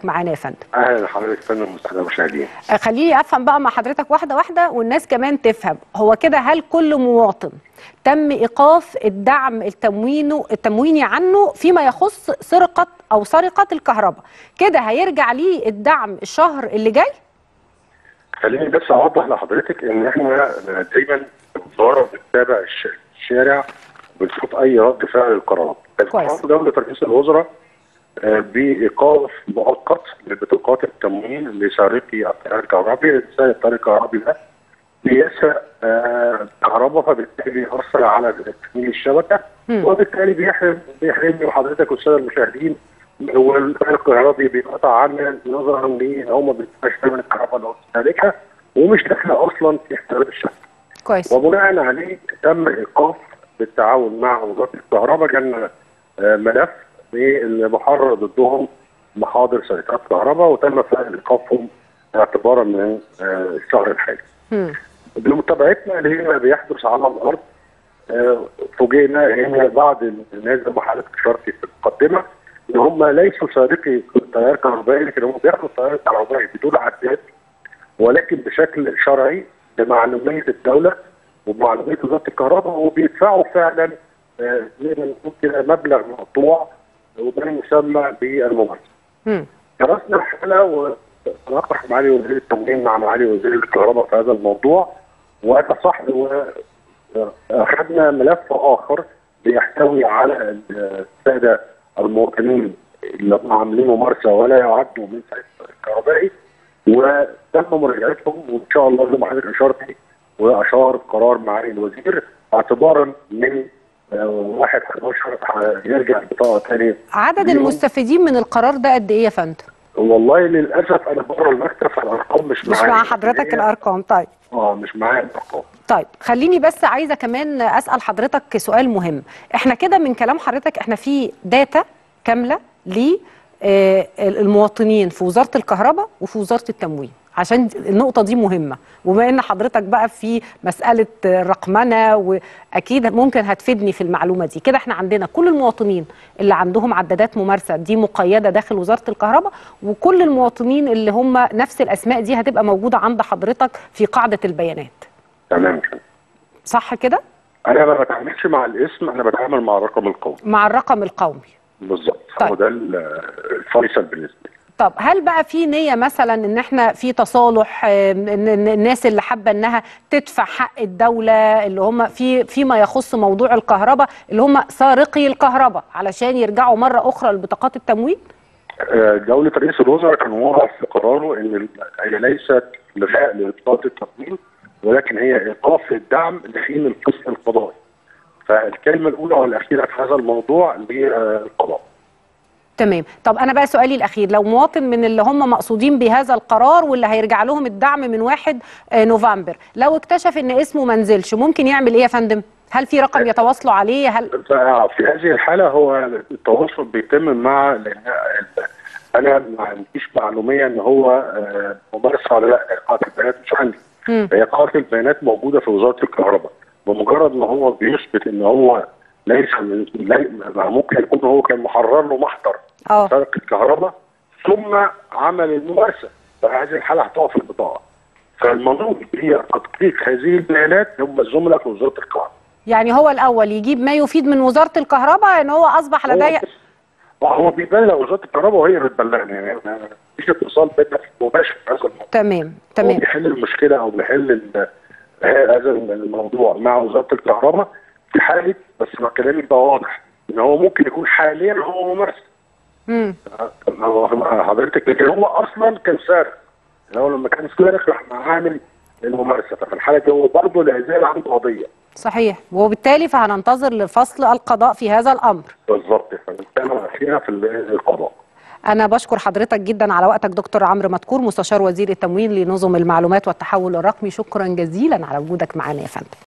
وجودك معانا يا فندم اهلا حضرتك فندم المستشار المشاهدين آه، خليني افهم بقى مع حضرتك واحده واحده والناس كمان تفهم هو كده هل كل مواطن تم ايقاف الدعم التموينه التمويني عنه فيما يخص سرقه او سرقه الكهرباء كده هيرجع ليه الدعم الشهر اللي جاي خليني بس اوضح لحضرتك ان احنا دايما الوزاره بتتابع الش- الشارع بنشوف اي رد فعل للقرارات كويس. قرار دوله رئيس الوزراء آه، بايقاف مؤقت لبطاقات التموين لسارقي التيار الكهربي الانسان التيار الكهربي ده بيسرق آه، كهرباء فبالتالي يأثر على تكميل الشبكه مم. وبالتالي بيحرم بيحرمني وحضرتك والساده المشاهدين والتيار الكهربي بينقطع عنا نظرا لان هو ما بيدفعش ثمن الكهرباء اللي هو بيستهلكها ومش داخله اصلا في حسابات الشبكه كويس وبناء عليه تم ايقاف بالتعاون مع وزاره الكهرباء كان آه، ملف بالمحرر ضدهم محاضر سرقات كهرباء وتم فعل ايقافهم اعتبارا من آه، الشهر الحالي. مم. بمتابعتنا لما بيحدث على الارض آه، فوجئنا ان بعض الناس زي ما حضرتك اشرت في المقدمه ان هم ليسوا سارقي تيار كهربائي لكن هم بياخدوا التيار الكهربائي بدون عداد ولكن بشكل شرعي بمعلوميه الدوله وبمعلوميه وزاره الكهرباء وبيدفعوا فعلا آه، زي ما نقول كده مبلغ مقطوع وده يسمى بالممارسه. مم. درسنا الحاله وناقش معالي وزير التموين مع معالي وزير الكهرباء في هذا الموضوع واتصح واخذنا ملف اخر بيحتوي على الساده المواطنين اللي هم عاملين ممارسه ولا يعدوا من ساعه الكهربائي وتم مراجعتهم وان شاء الله زي ما حضرتك اشرتي واشار قرار معالي الوزير اعتبارا من آه، 1 11 هيرجع البطاقه ثاني عدد اليوم. المستفيدين من القرار ده قد ايه يا فندم والله للاسف انا بره المكتب فالارقام مش مش معايا مع حضرتك الارقام طيب اه مش معايا الارقام طيب خليني بس عايزه كمان اسال حضرتك سؤال مهم احنا كده من كلام حضرتك احنا في داتا كامله ل آه، المواطنين في وزاره الكهرباء وفي وزاره التموين عشان النقطه دي مهمه وبما ان حضرتك بقى في مساله رقمنه واكيد ممكن هتفيدني في المعلومه دي كده احنا عندنا كل المواطنين اللي عندهم عدادات ممارسه دي مقيده داخل وزاره الكهرباء وكل المواطنين اللي هم نفس الاسماء دي هتبقى موجوده عند حضرتك في قاعده البيانات تمام كده صح كده انا ما بتعاملش مع الاسم انا بتعامل مع الرقم القومي مع الرقم القومي بالظبط طيب. هو ده ال- الفيصل بالنسبه لي طب هل بقى في نية مثلا ان احنا في تصالح آه، ان إن الناس اللي حابة انها تدفع حق الدولة اللي هم في فيما يخص موضوع الكهرباء اللي هم سارقي الكهرباء علشان يرجعوا مرة اخرى لبطاقات التموين آه، دولة رئيس الوزراء كان واضح في قراره ان ال- هي ليست لغاء لبطاقة التموين ولكن هي ايقاف الدعم لحين القسط القضائي. فالكلمة الأولى والأخيرة في هذا الموضوع للقضاء. تمام طب انا بقى سؤالي الاخير لو مواطن من اللي هم مقصودين بهذا القرار واللي هيرجع لهم الدعم من 1 آه، نوفمبر لو اكتشف ان اسمه منزلش ممكن يعمل ايه يا فندم هل في رقم يتواصلوا عليه هل ففي هذه الحالة هو التواصل بيتم مع لأن ال- أنا ما عنديش معلومية إن هو آه، ممارسة ولا لا قاعدة البيانات مش عندي. مم. هي قاعدة البيانات موجودة في وزارة الكهرباء بمجرد ما هو بيثبت إن هو ليس من لي- ممكن يكون هو كان محرر له محضر اه سرقة الكهرباء ثم عمل الممارسة فهذه الحالة هتقف البطاقة. فالمنوط هي تدقيق هذه البيانات هم الزملاء في وزارة الكهرباء. يعني هو الاول يجيب ما يفيد من وزاره الكهرباء ان هو اصبح لديه هو هو بيبلغ وزاره الكهرباء وهي اللي بتبلغني يعني ما فيش اتصال بيننا مباشر في هذا الموضوع تمام هو تمام بيحل المشكله او بيحل ال- هذا الموضوع مع وزاره الكهرباء في حاله بس ما كلامي ده واضح ان هو ممكن يكون حاليا هو ممارس مم. هو- حضرتك لكن هو اصلا كان سارق يعني هو لما كان سارق راح عامل الممارسه ففي الحاله دي هو برضه لا يزال عنده قضيه صحيح وبالتالي فهننتظر لفصل القضاء في هذا الامر بالظبط فبنتكلم فيها في القضاء انا بشكر حضرتك جدا على وقتك دكتور عمرو مدكور مستشار وزير التموين لنظم المعلومات والتحول الرقمي شكرا جزيلا على وجودك معنا يا فندم